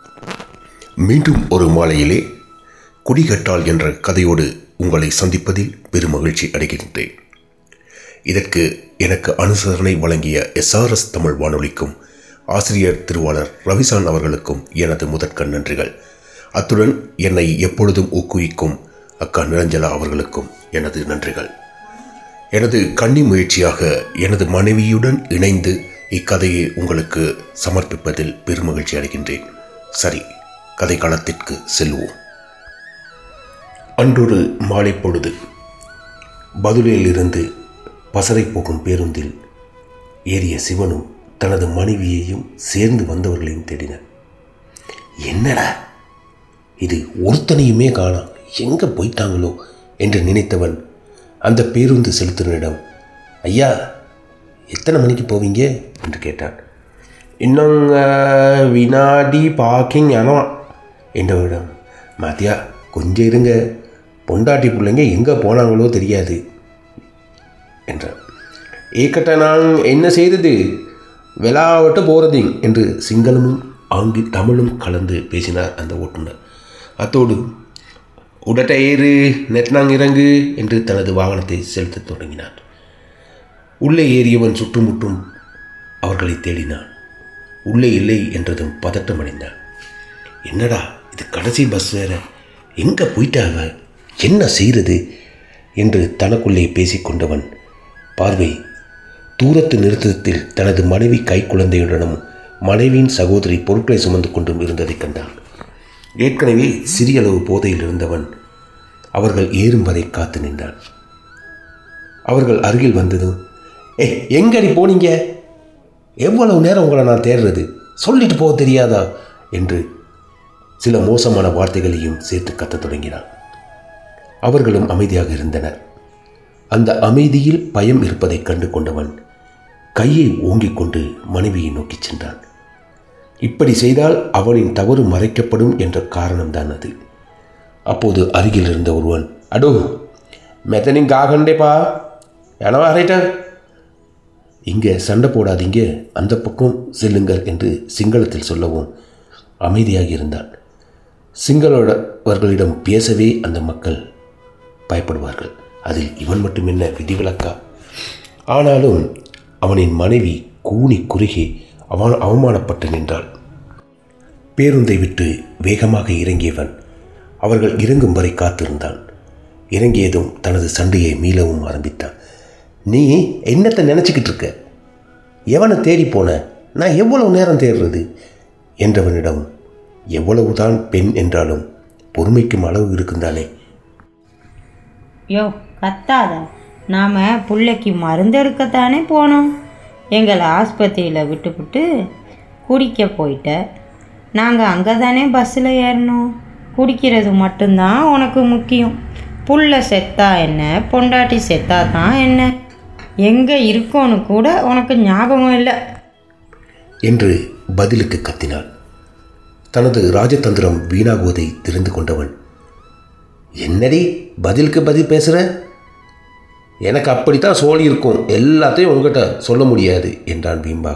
மீண்டும் ஒரு மாலையிலே குடிகட்டால் என்ற கதையோடு உங்களை சந்திப்பதில் பெருமகிழ்ச்சி அடைகின்றேன் இதற்கு எனக்கு அனுசரணை வழங்கிய எஸ்ஆர்எஸ் தமிழ் வானொலிக்கும் ஆசிரியர் திருவாளர் ரவிசான் அவர்களுக்கும் எனது முதற்கண் நன்றிகள் அத்துடன் என்னை எப்பொழுதும் ஊக்குவிக்கும் அக்கா நிரஞ்சலா அவர்களுக்கும் எனது நன்றிகள் எனது கன்னி முயற்சியாக எனது மனைவியுடன் இணைந்து இக்கதையை உங்களுக்கு சமர்ப்பிப்பதில் பெருமகிழ்ச்சி அடைகின்றேன் சரி கதை காலத்திற்கு செல்வோம் அன்றொரு மாலை பொழுது பதுளையில் இருந்து பசறை போகும் பேருந்தில் ஏறிய சிவனும் தனது மனைவியையும் சேர்ந்து வந்தவர்களையும் தேடினார் என்னடா இது ஒருத்தனையுமே காணாம் எங்கே போயிட்டாங்களோ என்று நினைத்தவன் அந்த பேருந்து செலுத்தினிடம் ஐயா எத்தனை மணிக்கு போவீங்க என்று கேட்டான் இன்னுங்க வினாடி பார்க்கிங் அனவா என்றவரிடம் மாத்தியா கொஞ்சம் இருங்க பொண்டாட்டி பிள்ளைங்க எங்கே போனாங்களோ தெரியாது என்றான் ஏக்கட்ட நான் என்ன செய்தது வெளாவட்டு போகிறது என்று சிங்களமும் ஆங்கி தமிழும் கலந்து பேசினார் அந்த ஓட்டுநர் அத்தோடு உடட்ட ஏறு நெட்னாங் இறங்கு என்று தனது வாகனத்தை செலுத்தத் தொடங்கினார் உள்ளே ஏறியவன் சுற்றுமுற்றும் அவர்களை தேடினான் உள்ளே இல்லை என்றதும் பதட்டம் அடைந்தான் என்னடா இது கடைசி பஸ் வேற எங்கே போயிட்டாங்க என்ன செய்கிறது என்று தனக்குள்ளே பேசிக்கொண்டவன் பார்வை தூரத்து நிறுத்தத்தில் தனது மனைவி கைக்குழந்தையுடனும் மனைவியின் சகோதரி பொருட்களை சுமந்து கொண்டும் இருந்ததைக் கண்டான் ஏற்கனவே சிறிய அளவு போதையில் இருந்தவன் அவர்கள் ஏறும் வரை காத்து நின்றான் அவர்கள் அருகில் வந்ததும் ஏ எங்கடி போனீங்க எவ்வளவு நேரம் உங்களை நான் தேடுறது சொல்லிட்டு போக தெரியாதா என்று சில மோசமான வார்த்தைகளையும் சேர்த்து கத்தத் தொடங்கினான் அவர்களும் அமைதியாக இருந்தனர் அந்த அமைதியில் பயம் இருப்பதைக் கண்டு கொண்டவன் கையை ஓங்கிக் கொண்டு மனைவியை நோக்கிச் சென்றான் இப்படி செய்தால் அவனின் தவறு மறைக்கப்படும் என்ற காரணம்தான் அது அப்போது அருகில் இருந்த ஒருவன் அடோ மெத்தனிங் காகண்டேப்பா எனவா ரைட்டா இங்கே சண்டை போடாதீங்க அந்த பக்கம் செல்லுங்கள் என்று சிங்களத்தில் சொல்லவும் அமைதியாக இருந்தான் சிங்களவர்களிடம் பேசவே அந்த மக்கள் பயப்படுவார்கள் அதில் இவன் மட்டும் என்ன விதிவிலக்கா ஆனாலும் அவனின் மனைவி கூனி குறுகி அவன் அவமானப்பட்டு நின்றாள் பேருந்தை விட்டு வேகமாக இறங்கியவன் அவர்கள் இறங்கும் வரை காத்திருந்தான் இறங்கியதும் தனது சண்டையை மீளவும் ஆரம்பித்தான் நீ என்னத்தை நினச்சிக்கிட்டு இருக்க எவனை தேடி போன நான் எவ்வளவு நேரம் தேடுறது என்றவனிடம் எவ்வளவுதான் பெண் என்றாலும் பொறுமைக்கும் அளவு இருக்குந்தானே யோ கத்தாத நாம் பிள்ளைக்கு மருந்து எடுக்கத்தானே போனோம் எங்களை ஆஸ்பத்திரியில் விட்டுவிட்டு குடிக்க போயிட்ட நாங்கள் அங்கே தானே பஸ்ஸில் ஏறினோம் குடிக்கிறது மட்டும்தான் உனக்கு முக்கியம் புள்ள செத்தா என்ன பொண்டாட்டி செத்தா தான் என்ன எங்கே இருக்கோன்னு கூட உனக்கு ஞாபகம் இல்லை என்று பதிலுக்கு கத்தினாள் தனது ராஜதந்திரம் வீணாகுவதை தெரிந்து கொண்டவன் என்னடி பதிலுக்கு பதில் பேசுகிற எனக்கு அப்படித்தான் சோழி இருக்கும் எல்லாத்தையும் உங்ககிட்ட சொல்ல முடியாது என்றான் வீம்பாக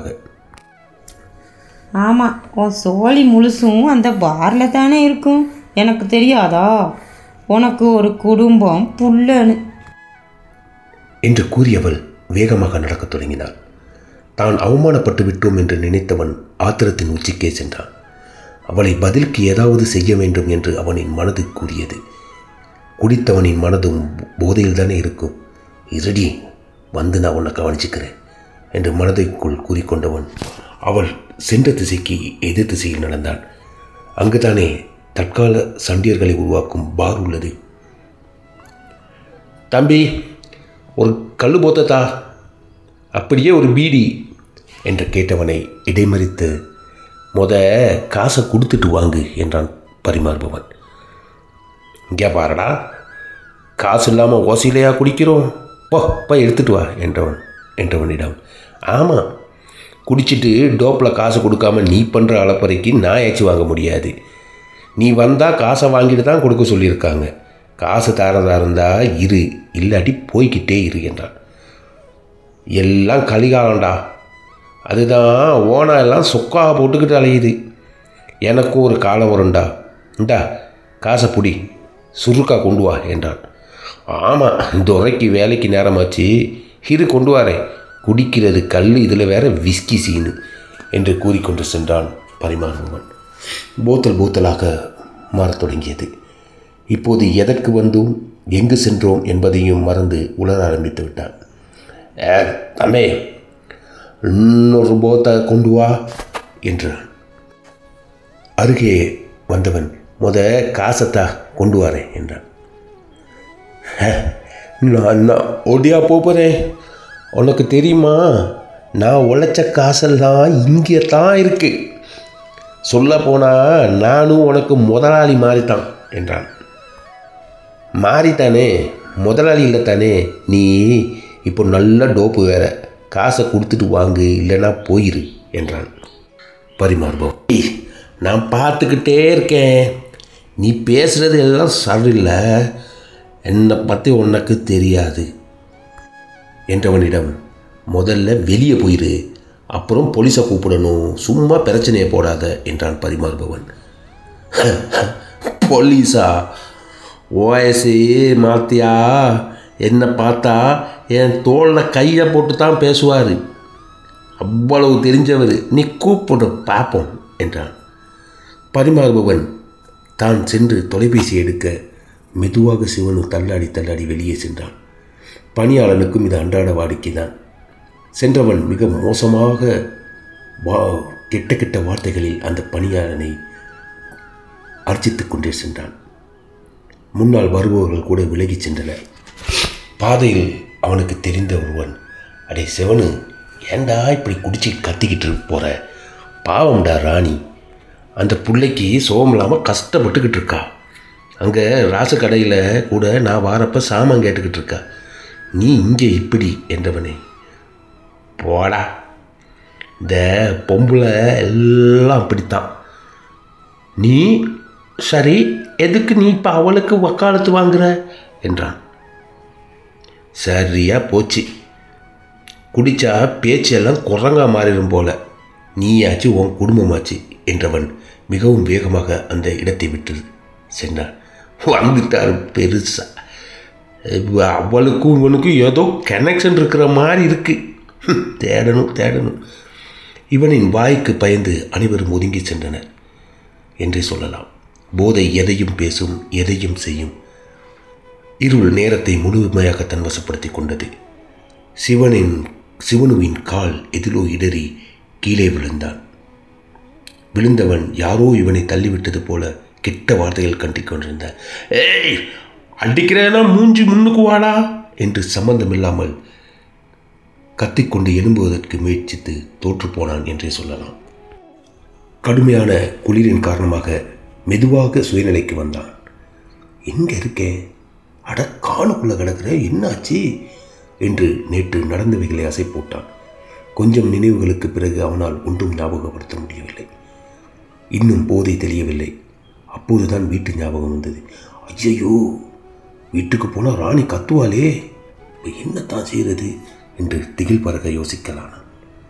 ஆமாம் உன் சோழி முழுசும் அந்த பாரில் தானே இருக்கும் எனக்கு தெரியாதா உனக்கு ஒரு குடும்பம் புள்ளன்னு என்று கூறியவள் வேகமாக நடக்கத் தொடங்கினாள் தான் அவமானப்பட்டு விட்டோம் என்று நினைத்தவன் ஆத்திரத்தின் உச்சிக்கே சென்றான் அவளை பதிலுக்கு ஏதாவது செய்ய வேண்டும் என்று அவனின் மனது கூறியது குடித்தவனின் மனதும் போதையில் தானே இருக்கும் இருடி வந்து நான் உன்னை கவனிச்சுக்கிறேன் என்று மனதைக்குள் கூறிக்கொண்டவன் அவள் சென்ற திசைக்கு எதிர் திசையில் நடந்தான் அங்குதானே தற்கால சண்டியர்களை உருவாக்கும் பார் உள்ளது தம்பி ஒரு கல் போத்தத்தா அப்படியே ஒரு பீடி என்று கேட்டவனை இடைமறித்து முத காசை கொடுத்துட்டு வாங்கு என்றான் பரிமாறுபவன் இங்கே பாருடா காசு இல்லாமல் ஓசையிலையா குடிக்கிறோம் போ போய் எடுத்துட்டு வா என்றவன் என்றவனிடம் ஆமாம் குடிச்சிட்டு டோப்பில் காசு கொடுக்காம நீ பண்ணுற அளப்பறைக்கு நான் ஏச்சு வாங்க முடியாது நீ வந்தால் காசை வாங்கிட்டு தான் கொடுக்க சொல்லியிருக்காங்க காசு தரதா இருந்தா இரு இல்லாட்டி போய்க்கிட்டே இரு என்றான் எல்லாம் கலிகாலம்டா அதுதான் ஓனா எல்லாம் சொக்காக போட்டுக்கிட்டு அலையுது எனக்கும் ஒரு காலம் வரும்டா இந்தா காசை புடி சுருக்கா கொண்டு வா என்றான் ஆமாம் துறைக்கு வேலைக்கு நேரமாச்சு இரு கொண்டு வரேன் குடிக்கிறது கல் இதில் வேற விஸ்கி சீனு என்று கூறிக்கொண்டு சென்றான் பரிமாறுபவன் போத்தல் போத்தலாக மாறத் தொடங்கியது இப்போது எதற்கு வந்தோம் எங்கு சென்றோம் என்பதையும் மறந்து உலர ஆரம்பித்து விட்டான் "ஏ, தம்பி இன்னொரு போத்தை கொண்டு வா என்றான் அருகே வந்தவன் முத காசத்தா கொண்டு வரேன் என்றான் "ஹே, நான் நான் ஒடியா போகிறேன் உனக்கு தெரியுமா நான் உழைச்ச காசெல்லாம் இங்கே தான் இருக்கு சொல்ல போனால் நானும் உனக்கு முதலாளி மாறித்தான் என்றான் மாறித்தானே முதலாளி இல்லை தானே நீ இப்போ நல்ல டோப்பு வேற காசை கொடுத்துட்டு வாங்கு இல்லைன்னா போயிரு என்றான் பரிமாறுபவன் "ஏய், நான் பார்த்துக்கிட்டே இருக்கேன் நீ பேசுகிறது எல்லாம் சரியில்லை என்னை பற்றி உனக்கு தெரியாது என்றவனிடம் முதல்ல வெளியே போயிரு அப்புறம் போலீஸை கூப்பிடணும் சும்மா பிரச்சனையை போடாத என்றான் பரிமாறுபவன் போலீஸா ஓஎஸ்சி மாத்தியா என்னை பார்த்தா என் தோளில் கையை போட்டு தான் பேசுவார் அவ்வளவு தெரிஞ்சவர் நீ கூப்பிடு பார்ப்போம் என்றான் பரிமாறுபவன் தான் சென்று தொலைபேசி எடுக்க மெதுவாக சிவனு தள்ளாடி தள்ளாடி வெளியே சென்றான் பணியாளனுக்கும் இது அன்றாட வாடிக்கைதான் சென்றவன் மிக மோசமாக வா கெட்ட கெட்ட வார்த்தைகளில் அந்த பணியாளனை அர்ச்சித்துக் கொண்டே சென்றான் முன்னால் வருபவர்கள் கூட விலகிச் சென்றனர் பாதையில் அவனுக்கு தெரிந்த ஒருவன் அடே சிவனு ஏன்டா இப்படி குடிச்சு கத்திக்கிட்டு போற பாவம்டா ராணி அந்த பிள்ளைக்கு சோகம் இல்லாமல் கஷ்டப்பட்டுக்கிட்டு இருக்கா அங்கே ராசு கடையில் கூட நான் வாரப்ப சாமான் கேட்டுக்கிட்டு இருக்கா நீ இங்கே இப்படி என்றவனே போடா இந்த பொம்பளை எல்லாம் அப்படித்தான் நீ சரி எதுக்கு நீ இப்போ அவளுக்கு வக்காலத்து வாங்குற என்றான் சரியா போச்சு குடிச்சா பேச்செல்லாம் குரங்கா மாறிடும் போல நீயாச்சு உன் குடும்பமாச்சு என்றவன் மிகவும் வேகமாக அந்த இடத்தை விட்டு சென்றான் வந்துட்டார் பெருசா இவ- அவளுக்கும் இவனுக்கும் ஏதோ கனெக்ஷன் இருக்கிற மாதிரி இருக்கு ஹம், தேடணும் தேடணும் இவனின் வாய்க்கு பயந்து அனைவரும் ஒதுங்கி சென்றனர் என்றே சொல்லலாம் போதை எதையும் பேசும் எதையும் செய்யும் இருள் நேரத்தை முழுமையாக தன் வசப்படுத்தி கொண்டது சிவனின் சிவனுவின் கால் எதிலோ இடறி கீழே விழுந்தான் விழுந்தவன் யாரோ இவனை தள்ளிவிட்டது போல கெட்ட வார்த்தைகள் கண்டிக் கொண்டிருந்த ஏய் அடிக்கிறேனா மூஞ்சி முன்னுக்கு வாடா என்று சம்பந்தமில்லாமல் கத்திக்கொண்டு எழும்புவதற்கு முயற்சித்து தோற்றுப்போனான் என்றே சொல்லலாம் கடுமையான குளிரின் காரணமாக மெதுவாக சுயநிலைக்கு வந்தான் எங்கே இருக்கேன் அட காணுக்குள்ளே கிடக்கிற என்னாச்சு என்று நேற்று நடந்தவைகளை அசை போட்டான் கொஞ்சம் நினைவுகளுக்கு பிறகு அவனால் ஒன்றும் ஞாபகப்படுத்த முடியவில்லை இன்னும் போதை தெரியவில்லை அப்போதுதான் வீட்டு ஞாபகம் வந்தது ஐயையோ வீட்டுக்கு போனால் ராணி கத்துவாளே இப்போ என்னத்தான் செய்கிறது என்று திகில் பறக்க யோசிக்கலானான்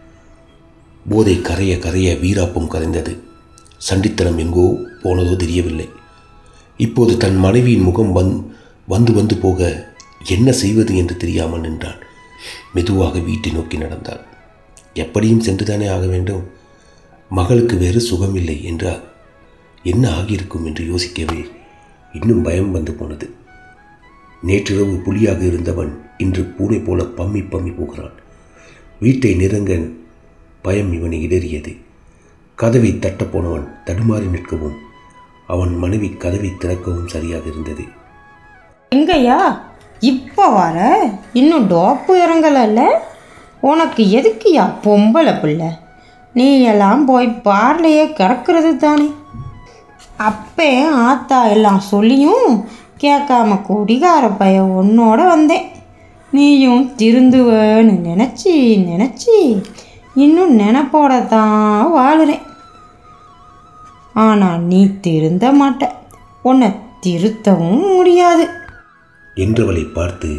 போதை கரைய கரைய வீராப்பம் கரைந்தது சண்டித்தனம் எங்கோ போனதோ தெரியவில்லை இப்போது தன் மனைவியின் முகம் வந் வந்து வந்து போக என்ன செய்வது என்று தெரியாமல் நின்றான் மெதுவாக வீட்டை நோக்கி நடந்தான் எப்படியும் சென்றுதானே ஆக வேண்டும் மகளுக்கு வேறு சுகமில்லை என்றால் என்ன ஆகியிருக்கும் என்று யோசிக்கவே இன்னும் பயம் வந்து போனது நேற்றிரவு புலியாக இருந்தவன் இன்று பூனை போல பம்மி பம்மி போகிறான் வீட்டை நெருங்க பயம் இவனை இடறியது கதவை தட்டப் போனவன் தடுமாறி நிற்கவும் அவன் மனைவி கதவை திறக்கவும் சரியாக இருந்தது எங்கய்யா இப்போ வர இன்னும் டோப்பு இறங்கலைல்ல உனக்கு எதுக்குயா பொம்பளை பிள்ளை நீ எல்லாம் போய் பார்லையே கிடக்கிறது தானே அப்பே ஆத்தா எல்லாம் சொல்லியும் கேட்காம குடிகார பைய உன்னோட வந்தேன் நீயும் திருந்துவேன்னு நினச்சி நினச்சி இன்னும் நினப்போட தான் வாழுறேன் ஆனால் நீ திருந்த மாட்ட உன்னை திருத்தவும் முடியாது என்றவளை பார்த்து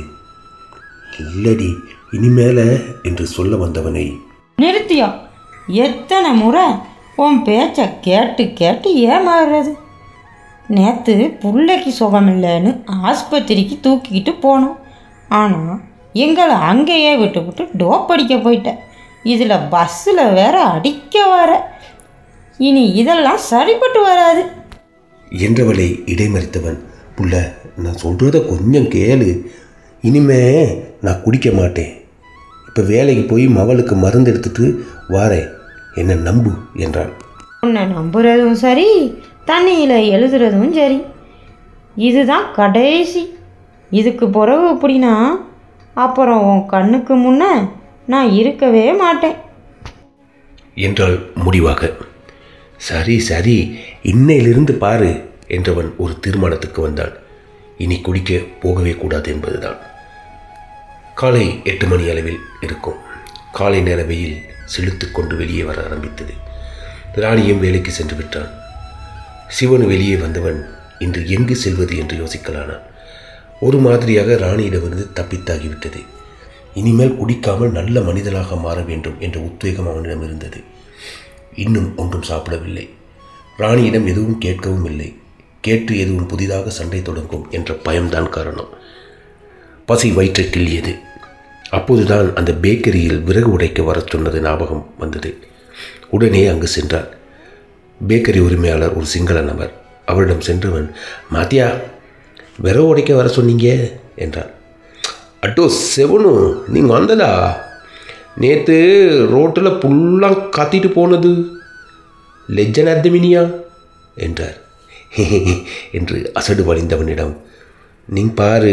இல்லடி இனிமேல என்று சொல்ல வந்தவனை நிறுத்தியா எத்தனை முறை உன் பேச்சை கேட்டு கேட்டு ஏமாறுறது நேற்று பிள்ளைக்கு சுகமில்லைன்னு ஆஸ்பத்திரிக்கு தூக்கிக்கிட்டு போனோம் ஆனால் எங்களை அங்கேயே விட்டுவிட்டு டோப் அடிக்க போயிட்டேன் இதில் பஸ்ஸில் வேற அடிக்க வர இனி இதெல்லாம் சரிப்பட்டு வராது என்றவளை இடைமறித்தவன் புள்ள நான் சொல்கிறத கொஞ்சம் கேளு இனிமே நான் குடிக்க மாட்டேன் இப்போ வேலைக்கு போய் மவளுக்கு மருந்து எடுத்துட்டு வாரேன் என்னை நம்பு என்றான் உன்னை நம்புறதும் சரி தண்ணியில் எழுதுறதும் சரி இதுதான் கடைசி இதுக்கு பிறகு அப்படின்னா அப்புறம் உன் கண்ணுக்கு முன்ன நான் இருக்கவே மாட்டேன் என்றாள் முடிவாக சரி சரி இன்னையிலிருந்து பாரு என்றவன் ஒரு தீர்மானத்துக்கு வந்தான் இனி குடிக்க போகவே கூடாது என்பதுதான் காலை எட்டு மணி அளவில் இருக்கும் காலை நேர வெயில் செலுத்து கொண்டு வெளியே வர ஆரம்பித்தது ராணியும் வேலைக்கு சென்று விட்டான் சிவன் வெளியே வந்தவன் இன்று எங்கு செல்வது என்று யோசிக்கலானான் ஒரு மாதிரியாக ராணியிடமிருந்து தப்பித்தாகிவிட்டது இனிமேல் குடிக்காமல் நல்ல மனிதனாக மாற வேண்டும் என்ற உத்வேகம் அவனிடம் இருந்தது இன்னும் ஒன்றும் சாப்பிடவில்லை ராணியிடம் எதுவும் கேட்கவும் இல்லை கேட்டு எதுவும் புதிதாக சண்டை தொடங்கும் என்ற பயம்தான் காரணம் பசி வயிற்றை கிள்ளியது அப்போதுதான் அந்த பேக்கரியில் விறகு உடைக்க வரச் சொன்னது ஞாபகம் வந்தது உடனே அங்கு சென்றார் பேக்கரி உரிமையாளர் ஒரு சிங்கள நபர் அவரிடம் சென்றவன் மாத்தியா விறகு உடைக்க வர சொன்னீங்க என்றார் அட்டோ செவனு நீங்கள் வந்ததா நேற்று ரோட்டில் ஃபுல்லாக கத்திட்டு போனது லெஜ்ஜனாத்தமினியா என்றார் என்று அசடு வழிந்தவனிடம் நீ பாரு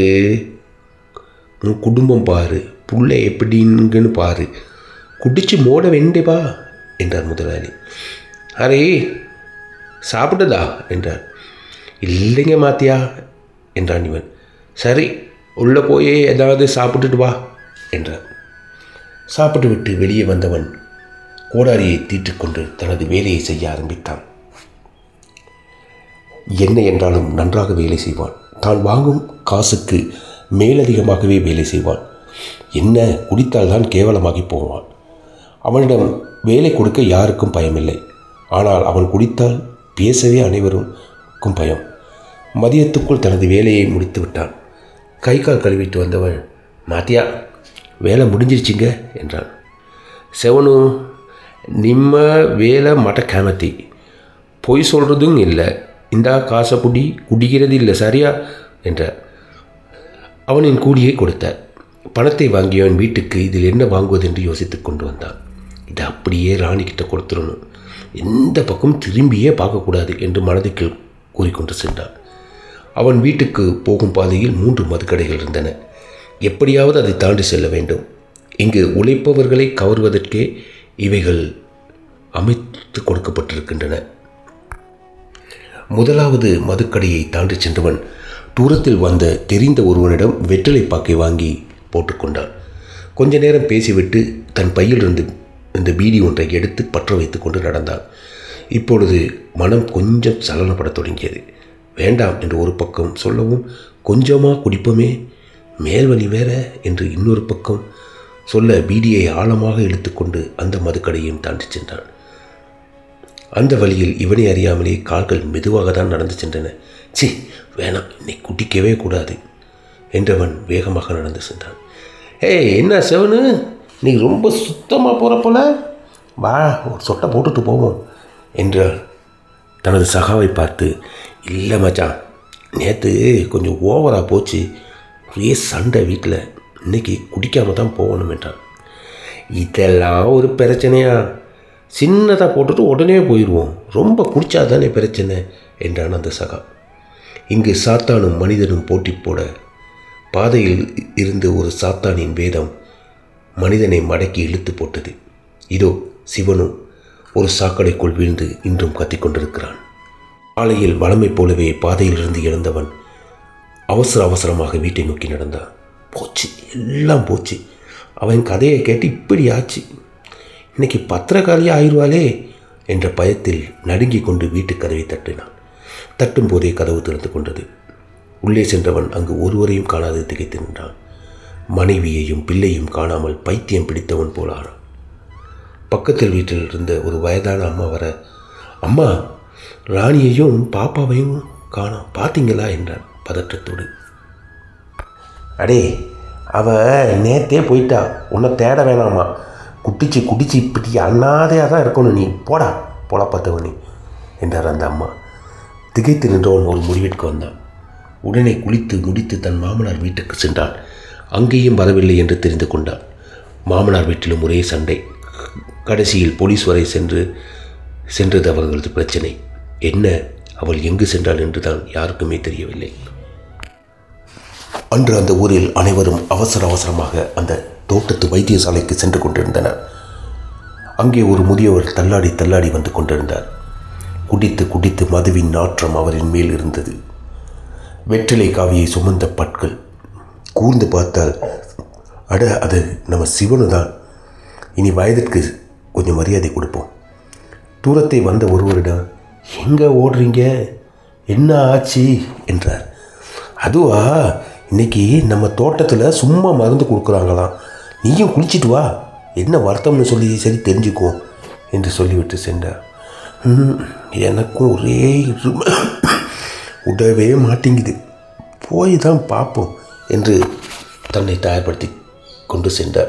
உன் குடும்பம் பாரு புள்ள எப்படிங்கன்னு பாரு குடிச்சு மோட வேண்டேவா என்றார் முதலாளி அரே சாப்பிட்டதா என்றார் இல்லைங்க மாத்தியா என்றான் இவன் சரி உள்ளே போய் ஏதாவது சாப்பிட்டுட்டு வா என்றார் சாப்பிட்டு விட்டு வெளியே வந்தவன் கோடாரியை தீட்டுக்கொண்டு தனது வேலையை செய்ய ஆரம்பித்தான் என்ன என்றாலும் நன்றாக வேலை செய்வான் தான் வாங்கும் காசுக்கு மேலதிகமாகவே வேலை செய்வான் என்ன குடித்தால்தான் கேவலமாகி போவான் அவனிடம் வேலை கொடுக்க யாருக்கும் பயமில்லை ஆனால் அவன் குடித்தால் பேசவே அனைவருக்கும் பயம் மதியத்துக்குள் தனது வேலையை முடித்து விட்டான் கை கால் கழுவிட்டு வந்தவன் மாத்தியா வேலை முடிஞ்சிருச்சுங்க என்றான் செவனு நிம்ம வேலை மட்ட கேமத்தி பொய் சொல்கிறதும் இல்லை இந்தா காசை புடி குடிக்கிறது இல்லை சரியா என்றார் அவனின் கூலியை கொடுத்தார் பணத்தை வாங்கியவன் வீட்டுக்கு இதில் என்ன வாங்குவது என்று யோசித்து கொண்டு வந்தான் இதை அப்படியே ராணிக்கிட்ட கொடுத்துடணும் எந்த பக்கம் திரும்பியே பார்க்கக்கூடாது என்று மனதுக்குள் கூறிக்கொண்டு சென்றான் அவன் வீட்டுக்கு போகும் பாதையில் மூன்று மதுக்கடைகள் இருந்தன எப்படியாவது அதை தாண்டி செல்ல வேண்டும் இங்கு உழைப்பவர்களை கவர்வதற்கே இவைகள் அமைத்து கொடுக்கப்பட்டிருக்கின்றன முதலாவது மதுக்கடையை தாண்டி சென்றவன் தூரத்தில் வந்த தெரிந்த ஒருவனிடம் வெற்றிலை பாக்கை வாங்கி போட்டுக்கொண்டான் கொஞ்ச நேரம் பேசிவிட்டு தன் பையிலிருந்து இந்த பீடி ஒன்றை எடுத்து பற்ற வைத்து கொண்டு நடந்தான் இப்பொழுது மனம் கொஞ்சம் சலனப்படத் தொடங்கியது வேண்டாம் என்று ஒரு பக்கம் சொல்லவும் கொஞ்சமாக குடிப்போமே மேல்வழி வேற என்று இன்னொரு பக்கம் சொல்ல பீடியை ஆழமாக இழுத்துக்கொண்டு அந்த மதுக்கடையையும் தாண்டி சென்றான் அந்த வழியில் இவனை அறியாமலே கால்கள் மெதுவாக தான் நடந்து சென்றன சி வேணாம் இன்னை குடிக்கவே கூடாது என்றவன் வேகமாக நடந்து சென்றான் ஏய் என்ன செவனு நீ ரொம்ப சுத்தமாக போகிற போல வா ஒரு சொட்டை போட்டுட்டு போவோம் என்றார் தனது சகாவை பார்த்து இல்லை மச்சான் நேற்று கொஞ்சம் ஓவராக போச்சு ஒரே சண்டை வீட்டில் இன்னைக்கு குடிக்காம தான் போகணும் என்றான் இதெல்லாம் ஒரு பிரச்சனையா சின்னதாக போட்டுட்டு உடனே போயிடுவோம் ரொம்ப குடிச்சா தானே பிரச்சனை என்றான் அந்த சகா இங்கு சாத்தானும் மனிதனும் போட்டி போட பாதையில் இருந்த ஒரு சாத்தானின் வேதம் மனிதனை மடக்கி இழுத்து போட்டது இதோ சிவனும் ஒரு சாக்கடைக்குள் வீழ்ந்து இன்றும் கத்திக்கொண்டிருக்கிறான் காலையில் வளமை போலவே பாதையிலிருந்து எழுந்தவன் அவசர அவசரமாக வீட்டை நோக்கி நடந்தான் போச்சு எல்லாம் போச்சு அவன் கதையை கேட்டு இப்படி ஆச்சு இன்னைக்கு பத்திரக்காரியே ஆயிடுவாளே என்ற பயத்தில் நடுங்கிக் கொண்டு வீட்டு கதவை தட்டினான் தட்டும் போதே கதவு திறந்து கொண்டது உள்ளே சென்றவன் அங்கு ஒருவரையும் காணாது திகைத்து நின்றான் மனைவியையும் பிள்ளையும் காணாமல் பைத்தியம் பிடித்தவன் போலானான் பக்கத்தில் வீட்டில் இருந்த ஒரு வயதான அம்மா வர அம்மா ராணியையும் பாப்பாவையும் காணோம் பார்த்தீங்களா என்றான் பதற்றத்தோடு அடே அவ நேத்தே போயிட்டா உன்னை தேட வேணாமா குட்டிச்சு குடிச்சு இப்படி அண்ணாதையாக தான் இருக்கணும் நீ போடா பொழப்பத்தவனி என்றார் அந்த அம்மா திகைத்து நின்றவன் ஒரு முடிவிற்கு வந்தான் உடனே குளித்து முடித்து தன் மாமனார் வீட்டுக்கு சென்றான் அங்கேயும் வரவில்லை என்று தெரிந்து கொண்டான் மாமனார் வீட்டிலும் ஒரே சண்டை கடைசியில் போலீஸ் வரை சென்று சென்றது அவர்களது பிரச்சனை என்ன அவள் எங்கு சென்றாள் என்றுதான் யாருக்குமே தெரியவில்லை அன்று அந்த ஊரில் அனைவரும் அவசர அவசரமாக அந்த தோட்டத்து வைத்தியசாலைக்கு சென்று கொண்டிருந்தனர் அங்கே ஒரு முதியவர் தள்ளாடி தள்ளாடி வந்து கொண்டிருந்தார் குடித்து குடித்து மதுவின் நாற்றம் அவரின் மேல் இருந்தது வெற்றிலை காவியை சுமந்த பற்கள் கூர்ந்து பார்த்தால் அட அது நம்ம சிவனு தான் இனி வயதிற்கு கொஞ்சம் மரியாதை கொடுப்போம் தூரத்தை வந்த ஒருவரிடம் எங்கே ஓடுறீங்க என்ன ஆச்சு என்றார் அதுவா இன்னைக்கு நம்ம தோட்டத்தில் சும்மா மருந்து கொடுக்குறாங்களாம் நீயும் குளிச்சிட்டு வா என்ன வருத்தம்னு சொல்லி சரி தெரிஞ்சுக்கோ என்று சொல்லிவிட்டு சென்றார் "ம், எனக்கும் ஒரே இரும உடவே மாட்டேங்குது போய் தான் பார்ப்போம் என்று தன்னை தயார்படுத்தி கொண்டு சென்றார்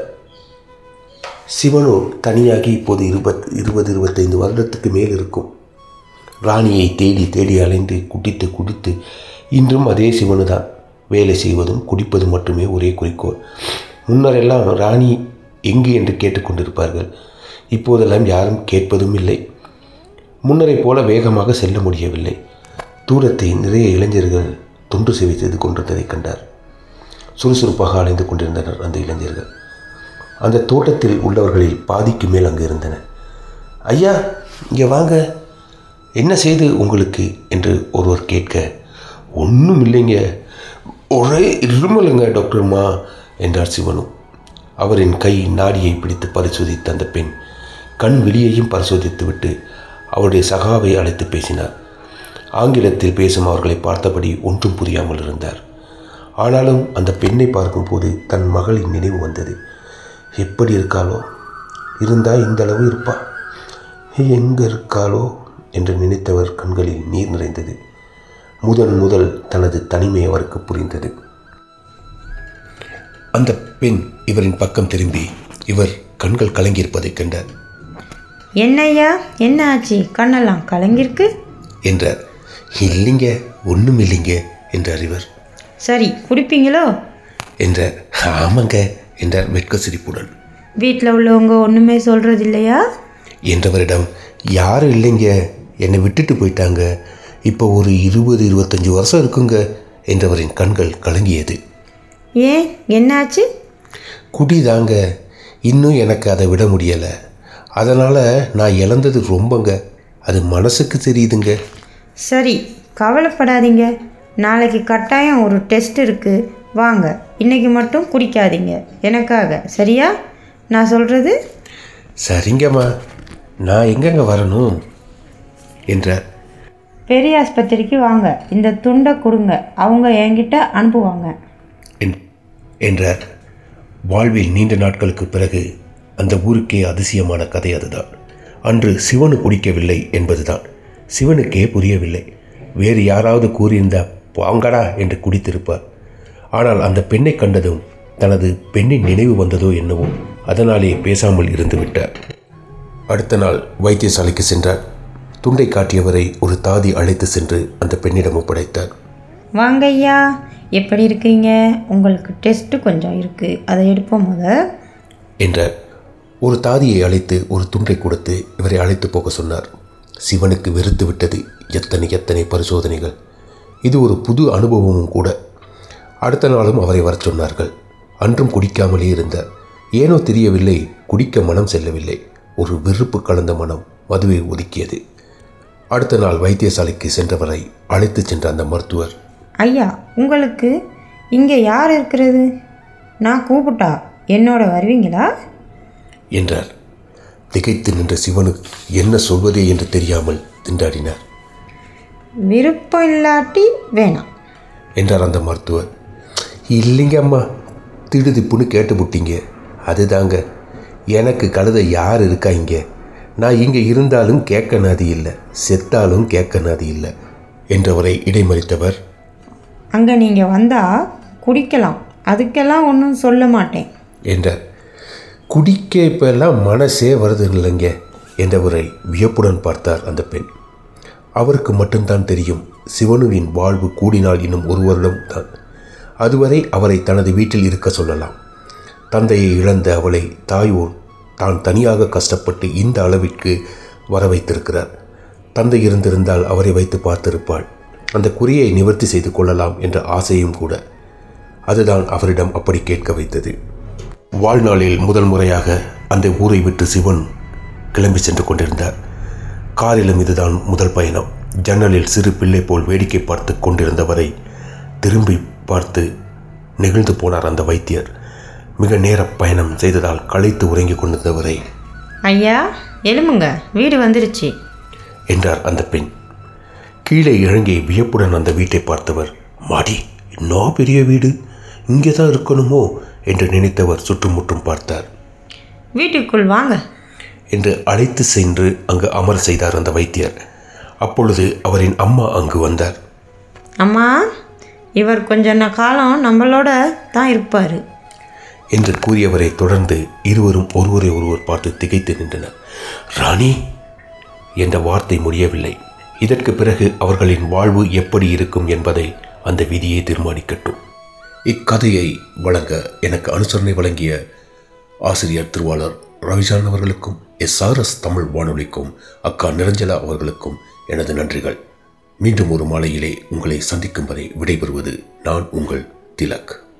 சிவனோ தனியாகி இப்போது இருபத் இருபது இருபத்தைந்து வருடத்துக்கு மேல் இருக்கும் ராணியை தேடி தேடி அலைந்து குடித்து குடித்து இன்றும் அதே சிவனு தான் வேலை செய்வதும் குடிப்பதும் மட்டுமே ஒரே குறிக்கோள் முன்னரெல்லாம் ராணி எங்கு என்று கேட்டுக்கொண்டிருப்பார்கள் இப்போதெல்லாம் யாரும் கேட்பதும் இல்லை முன்னரைப் போல வேகமாக செல்ல முடியவில்லை தூரத்தை நிறைய இளைஞர்கள் தொண்டு சேவை செய்து கொண்டிருந்ததைக் கண்டார் சுறுசுறுப்பாக அலைந்து கொண்டிருந்தனர் அந்த இளைஞர்கள் அந்த தோட்டத்தில் உள்ளவர்களில் பாதிக்கு மேல் அங்கு இருந்தனர் ஐயா இங்கே வாங்க என்ன செய்து உங்களுக்கு என்று ஒருவர் கேட்க ஒன்றும் இல்லைங்க ஒரே இருமலுங்க டாக்டர்மா என்றார் சிவனு அவரின் கை நாடியை பிடித்து பரிசோதித்த அந்த பெண் கண் விழியையும் பரிசோதித்துவிட்டு அவருடைய சகாவை அழைத்து பேசினார் ஆங்கிலத்தில் பேசும் அவர்களை பார்த்தபடி ஒன்றும் புரியாமல் இருந்தார் ஆனாலும் அந்த பெண்ணை பார்க்கும்போது தன் மகளின் நினைவு வந்தது எப்படி இருக்காளோ இருந்தா இந்த அளவு இருப்பா எங்கே இருக்காளோ என்று நினைத்தவர் கண்களில் நீர் நிறைந்தது முதன் முதல் தனது தனிமை அவருக்கு புரிந்தது அந்த பெண் இவரின் பக்கம் திரும்பி இவர் கண்கள் கலங்கியிருப்பதைக் கண்டார் என்னய்யா என்ன ஆச்சு கண்ணெல்லாம் கலங்கிருக்கு என்றார் இல்லைங்க ஒன்றும் இல்லைங்க என்றார் இவர் சரி குடிப்பீங்களோ என்றார் ஆமாங்க என்றார் வெட்க சிரிப்புடன் வீட்டில் உள்ளவங்க ஒன்றுமே சொல்கிறது இல்லையா என்றவரிடம் யாரும் இல்லைங்க என்னை விட்டுட்டு போயிட்டாங்க இப்போ ஒரு இருபது இருபத்தஞ்சி வருஷம் இருக்குங்க என்றவரின் கண்கள் கலங்கியது ஏன் என்னாச்சு குடிதாங்க இன்னும் எனக்கு அதை விட முடியலை அதனால் நான் இழந்தது ரொம்பங்க அது மனசுக்கு தெரியுதுங்க சரி கவலைப்படாதீங்க நாளைக்கு கட்டாயம் ஒரு டெஸ்ட் இருக்குது வாங்க இன்னைக்கு மட்டும் குடிக்காதீங்க எனக்காக சரியா நான் சொல்கிறது சரிங்கம்மா நான் எங்கெங்க வரணும் என்றார் பெரிய ஆஸ்பத்திரிக்கு வாங்க இந்த துண்டை கொடுங்க அவங்க என்கிட்ட அனுப்புவாங்க என்- என்றார் வாழ்வில் நீண்ட நாட்களுக்கு பிறகு அந்த ஊருக்கே அதிசயமான கதை அதுதான் அன்று சிவனு குடிக்கவில்லை என்பதுதான் சிவனுக்கே புரியவில்லை வேறு யாராவது கூறியிருந்தா வாங்கடா என்று குடித்திருப்பார் ஆனால் அந்த பெண்ணை கண்டதும் தனது பெண்ணின் நினைவு வந்ததோ என்னவோ அதனாலே பேசாமல் இருந்து விட்டார் அடுத்த நாள் வைத்தியசாலைக்கு சென்றார் துண்டை காட்டியவரை ஒரு தாதி அழைத்து சென்று அந்த பெண்ணிடம் ஒப்படைத்தார் வாங்க ஐயா எப்படி இருக்கீங்க உங்களுக்கு டெஸ்ட்டு கொஞ்சம் இருக்குது அதை எடுப்போம் முத என்றார் ஒரு தாதியை அழைத்து ஒரு துண்டை கொடுத்து இவரை அழைத்து போக சொன்னார் சிவனுக்கு வெறுத்து விட்டது எத்தனை எத்தனை பரிசோதனைகள் இது ஒரு புது அனுபவமும் கூட அடுத்த நாளும் அவரை வரச் சொன்னார்கள் அன்றும் குடிக்காமலே இருந்தார் ஏனோ தெரியவில்லை குடிக்க மனம் செல்லவில்லை ஒரு வெறுப்பு கலந்த மனம் மதுவை ஒதுக்கியது அடுத்த நாள் வைத்தியசாலைக்கு சென்றவரை அழைத்துச் சென்ற அந்த மருத்துவர் ஐயா உங்களுக்கு இங்கே யார் இருக்கிறது நான் கூப்பிட்டா என்னோட வருவீங்களா என்றார் திகைத்து நின்ற சிவனு என்ன சொல்வதே என்று தெரியாமல் திண்டாடினார் விருப்பம் இல்லாட்டி வேணாம் என்றார் அந்த மருத்துவர் இல்லைங்க அம்மா திடுதிப்புன்னு கேட்டு விட்டீங்க அதுதாங்க எனக்கு கழுத யார் இருக்கா இங்கே நான் இங்கே இருந்தாலும் கேட்க நாதி இல்லை செத்தாலும் கேட்க நாதி இல்லை என்றவரை இடைமறித்தவர் அங்கே நீங்கள் வந்தால் குடிக்கலாம் அதுக்கெல்லாம் ஒன்றும் சொல்ல மாட்டேன் என்றார் குடிக்க இப்பெல்லாம் மனசே வருது இல்லைங்க என்றவரை வியப்புடன் பார்த்தார் அந்த பெண் அவருக்கு மட்டும்தான் தெரியும் சிவனுவின் வாழ்வு கூடினால் இன்னும் ஒரு வருடம் தான் அதுவரை அவரை தனது வீட்டில் இருக்க சொல்லலாம் தந்தையை இழந்த அவளை தாயோர் தான் தனியாக கஷ்டப்பட்டு இந்த அளவிற்கு வர வைத்திருக்கிறார் தந்தை இருந்திருந்தால் அவரை வைத்து பார்த்திருப்பாள் அந்த குறியை நிவர்த்தி செய்து கொள்ளலாம் என்ற ஆசையும் கூட அதுதான் அவரிடம் அப்படி கேட்க வைத்தது வாழ்நாளில் முதல் முறையாக அந்த ஊரை விட்டு சிவன் கிளம்பி சென்று கொண்டிருந்தார் காரிலும் இதுதான் முதல் பயணம் ஜன்னலில் சிறு பிள்ளை போல் வேடிக்கை பார்த்து கொண்டிருந்தவரை திரும்பி பார்த்து நெகிழ்ந்து போனார் அந்த வைத்தியர் மிக நேர பயணம் செய்ததால் களைத்து உறங்கிக் கொண்டிருந்தவரை ஐயா எலும்புங்க வீடு வந்துருச்சு என்றார் அந்த பெண் கீழே இறங்கி வியப்புடன் அந்த வீட்டை பார்த்தவர் மாடி இன்னும் பெரிய வீடு இங்கே தான் இருக்கணுமோ என்று நினைத்தவர் சுற்றுமுற்றும் பார்த்தார் வீட்டுக்குள் வாங்க என்று அழைத்து சென்று அங்கு அமர செய்தார் அந்த வைத்தியர் அப்பொழுது அவரின் அம்மா அங்கு வந்தார் அம்மா இவர் கொஞ்ச ந- காலம் நம்மளோட தான் இருப்பார் என்று கூறியவரை தொடர்ந்து இருவரும் ஒருவரை ஒருவர் பார்த்து திகைத்து நின்றனர் ராணி என்ற வார்த்தை முடியவில்லை இதற்கு பிறகு அவர்களின் வாழ்வு எப்படி இருக்கும் என்பதை அந்த விதியை தீர்மானிக்கட்டும் இக்கதையை வழங்க எனக்கு அனுசரணை வழங்கிய ஆசிரியர் திருவாளர் ரவிஜான் அவர்களுக்கும் எஸ்ஆர்எஸ் தமிழ் வானொலிக்கும் அக்கா நிரஞ்சலா அவர்களுக்கும் எனது நன்றிகள் மீண்டும் ஒரு மாலையிலே உங்களை சந்திக்கும் வரை விடைபெறுவது நான் உங்கள் திலக்